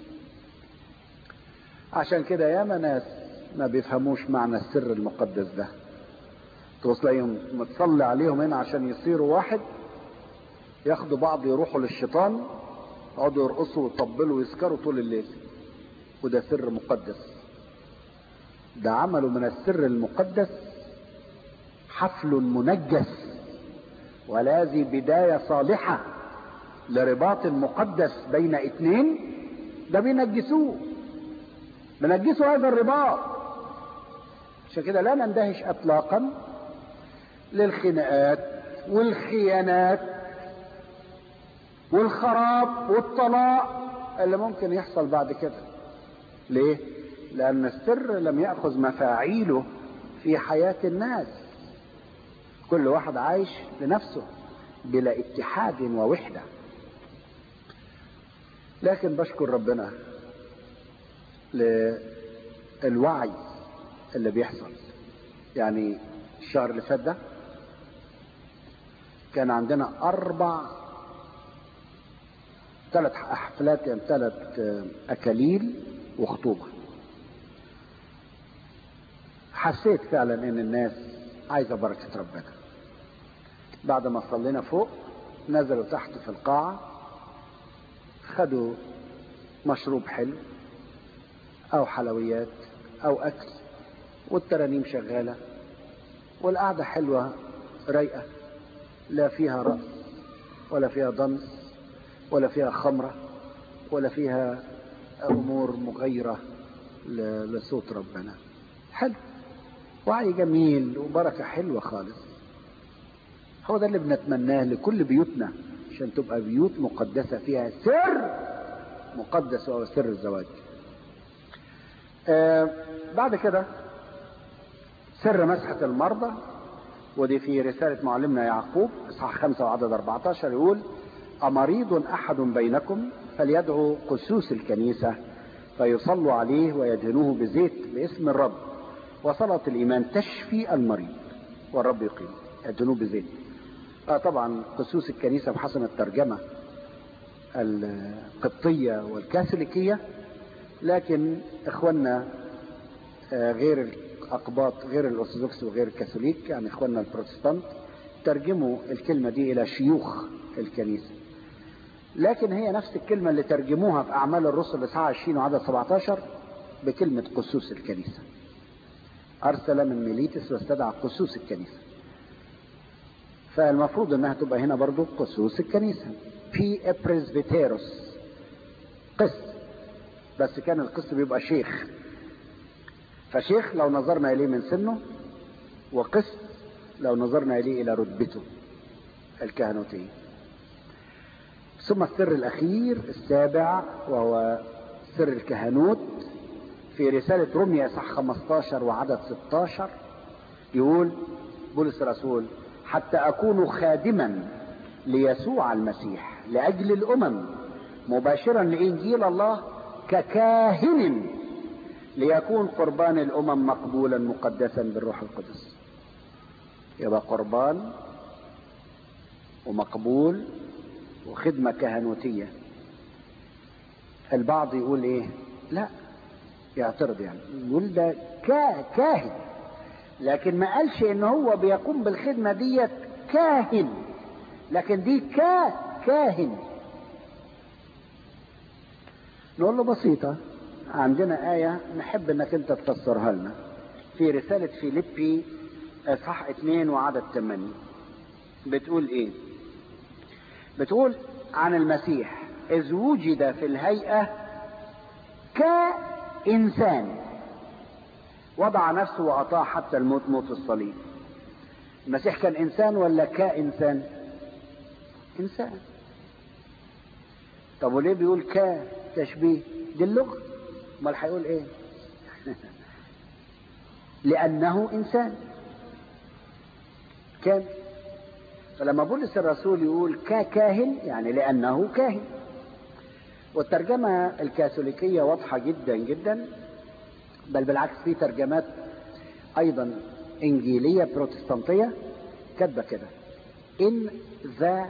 عشان كده ياما ناس ما بيفهموش معنى السر المقدس ده توصليهم متصلي عليهم هنا عشان يصيروا واحد ياخدوا بعض يروحوا للشيطان يقعدوا يرقصوا ويطبلوا ويسكروا طول الليل وده سر مقدس ده عملوا من السر المقدس حفل منجس وهذه بداية صالحة لرباط مقدس بين اثنين ده بينجسوه بينجسوا هذا الرباط عشان كده لا نندهش اطلاقا للخناقات والخيانات والخراب والطلاق اللي ممكن يحصل بعد كده ليه لان السر لم ياخذ مفاعيله في حياه الناس كل واحد عايش لنفسه بلا اتحاد ووحده لكن بشكر ربنا للوعي اللي بيحصل يعني الشهر اللي فات ده كان عندنا اربع ثلاث حفلات يعني ثلاث اكاليل وخطوبه حسيت فعلا ان الناس عايزه بركه ربنا بعد ما صلينا فوق نزلوا تحت في القاعه خدوا مشروب حلو او حلويات او اكل والترانيم شغاله والقعده حلوه رايقه لا فيها رأس ولا فيها ضنس ولا فيها خمرة ولا فيها أمور مغيرة لصوت ربنا حلو وعي جميل وبركة حلوة خالص هو ده اللي بنتمناه لكل بيوتنا عشان تبقى بيوت مقدسة فيها سر مقدس وهو سر الزواج آه بعد كده سر مسحة المرضى ودي في رسالة معلمنا يعقوب اصحاح خمسة وعدد 14 يقول أمريض أحد بينكم فليدعو قسوس الكنيسة فيصلوا عليه ويدهنوه بزيت باسم الرب وصلاة الإيمان تشفي المريض والرب يقيم يدهنوه بزيت آه طبعا قسوس الكنيسة بحسب الترجمة القبطية والكاثوليكية لكن إخواننا آه غير الأقباط غير الأرثوذكس وغير الكاثوليك يعني إخواننا البروتستانت ترجموا الكلمة دي إلى شيوخ الكنيسة لكن هي نفس الكلمة اللي ترجموها في أعمال الرسل إصحاح 20 وعدد 17 بكلمة قسوس الكنيسة أرسل من ميليتس واستدعى قسوس الكنيسة فالمفروض انها تبقى هنا برضو قسوس الكنيسة في بريسبيتيروس قس بس كان القس بيبقى شيخ فشيخ لو نظرنا اليه من سنه وقس لو نظرنا اليه الى رتبته الكهنوتية ثم السر الاخير السابع وهو سر الكهنوت في رسالة روميا صح 15 وعدد 16 يقول بولس الرسول حتى أكون خادما ليسوع المسيح لأجل الأمم مباشرا لإنجيل الله ككاهن ليكون قربان الأمم مقبولا مقدسا بالروح القدس يبقى قربان ومقبول وخدمة كهنوتية البعض يقول ايه لا يعترض يعني يقول ده كا كاهن لكن ما قالش ان هو بيقوم بالخدمة ديت كاهن لكن دي كا كاهن نقول له بسيطة عندنا آية نحب انك انت تفسرها لنا في رسالة فيليبي اصحاح اتنين وعدد تمانية بتقول ايه بتقول عن المسيح اذ وجد في الهيئة كإنسان وضع نفسه وأطاع حتى الموت موت الصليب المسيح كان إنسان ولا كإنسان إنسان طب وليه بيقول كا تشبيه دي اللغة امال هيقول ايه لأنه إنسان كان فلما بولس الرسول يقول ككاهن يعني لأنه كاهن والترجمة الكاثوليكية واضحة جدا جدا بل بالعكس في ترجمات أيضا إنجيلية بروتستانتية كاتبة كده in the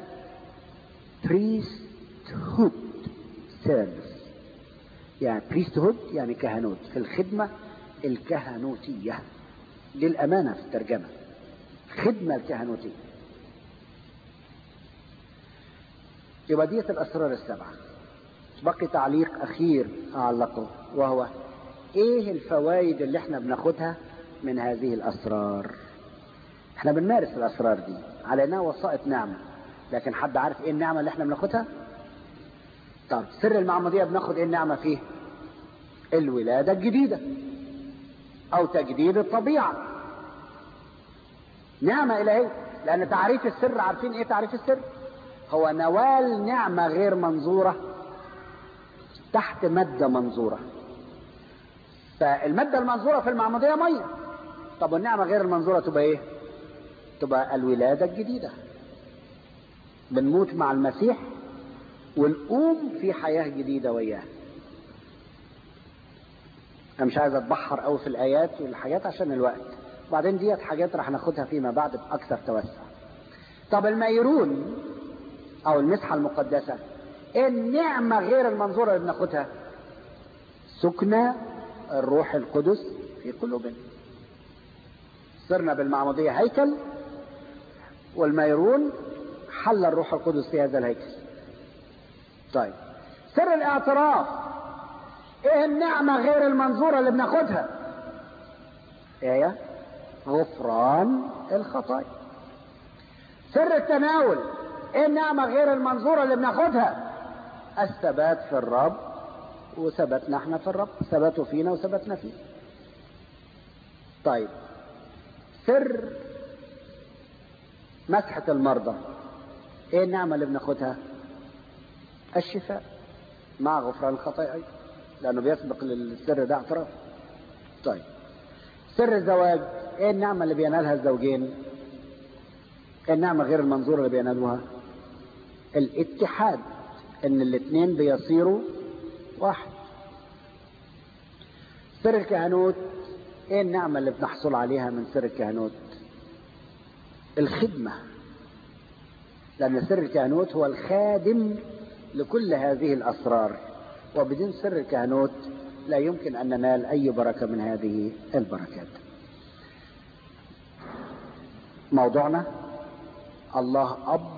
priesthood service يعني priesthood يعني كهنوت في الخدمة الكهنوتية للأمانة في الترجمة خدمة الكهنوتية يبقى ديت الأسرار السبعة بقي تعليق أخير أعلقه وهو إيه الفوائد اللي احنا بناخدها من هذه الأسرار احنا بنمارس الأسرار دي على إنها وسائط نعمة لكن حد عارف إيه النعمة اللي احنا بناخدها طب سر المعمودية بناخد إيه النعمة فيه الولادة الجديدة أو تجديد الطبيعة نعمة إلهية لأن تعريف السر عارفين إيه تعريف السر هو نوال نعمة غير منظورة تحت مادة منظورة فالمادة المنظورة في المعمودية مية طب والنعمة غير المنظورة تبقى ايه تبقى الولادة الجديدة بنموت مع المسيح ونقوم في حياة جديدة وياه انا مش عايز اتبحر قوي في الايات والحاجات عشان الوقت وبعدين ديت حاجات راح ناخدها فيما بعد باكثر توسع طب الميرون او المسحة المقدسة النعمة غير المنظورة اللي بناخدها سكنى الروح القدس في قلوبنا صرنا بالمعمودية هيكل والميرون حل الروح القدس في هذا الهيكل طيب سر الاعتراف ايه النعمة غير المنظورة اللي بناخدها ايه غفران الخطايا سر التناول ايه النعمة غير المنظورة اللي بناخدها الثبات في الرب وثبتنا احنا في الرب ثبتوا فينا وثبتنا فيه طيب سر مسحة المرضى ايه النعمة اللي بناخدها الشفاء مع غفران الخطايا ايضا لانه بيسبق للسر ده اعتراف طيب سر الزواج ايه النعمة اللي بينالها الزوجين ايه النعمة غير المنظورة اللي بينالوها الاتحاد ان الاثنين بيصيروا واحد سر الكهنوت ايه النعمة اللي بنحصل عليها من سر الكهنوت الخدمة لأن سر الكهنوت هو الخادم لكل هذه الأسرار وبدون سر الكهنوت لا يمكن أن ننال أي بركة من هذه البركات موضوعنا الله أب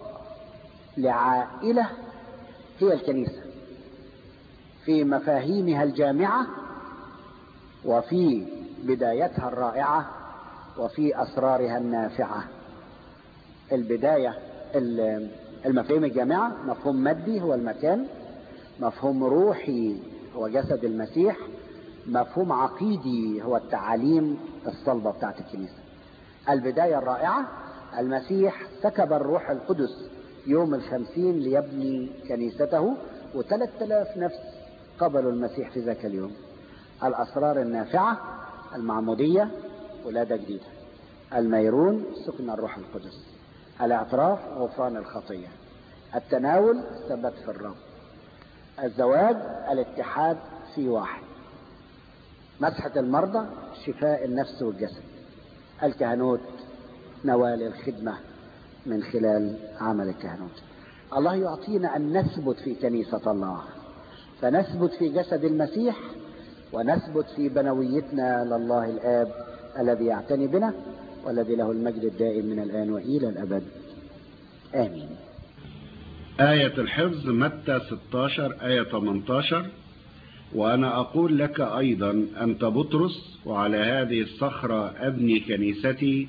لعائلة هي الكنيسة في مفاهيمها الجامعة وفي بدايتها الرائعة وفي أسرارها النافعة البداية المفاهيم الجامعة مفهوم مادي هو المكان مفهوم روحي هو جسد المسيح مفهوم عقيدي هو التعاليم الصلبة بتاعت الكنيسة البداية الرائعة المسيح سكب الروح القدس يوم الخمسين ليبني كنيسته وثلاث آلاف نفس قبلوا المسيح في ذاك اليوم الأسرار النافعة المعمودية ولادة جديدة الميرون سكن الروح القدس الاعتراف غفران الخطية التناول الثبات في الرب الزواج الاتحاد في واحد مسحة المرضى شفاء النفس والجسد الكهنوت نوال الخدمة من خلال عمل الكهنوت الله يعطينا أن نثبت في كنيسة الله فنثبت في جسد المسيح ونثبت في بنويتنا لله الآب الذي يعتني بنا والذي له المجد الدائم من الآن وإلى الأبد آمين آية الحفظ متى 16 آية 18 وأنا أقول لك أيضا أنت بطرس وعلى هذه الصخرة أبني كنيستي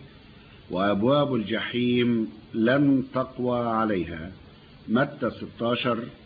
وأبواب الجحيم لن تقوى عليها متى 16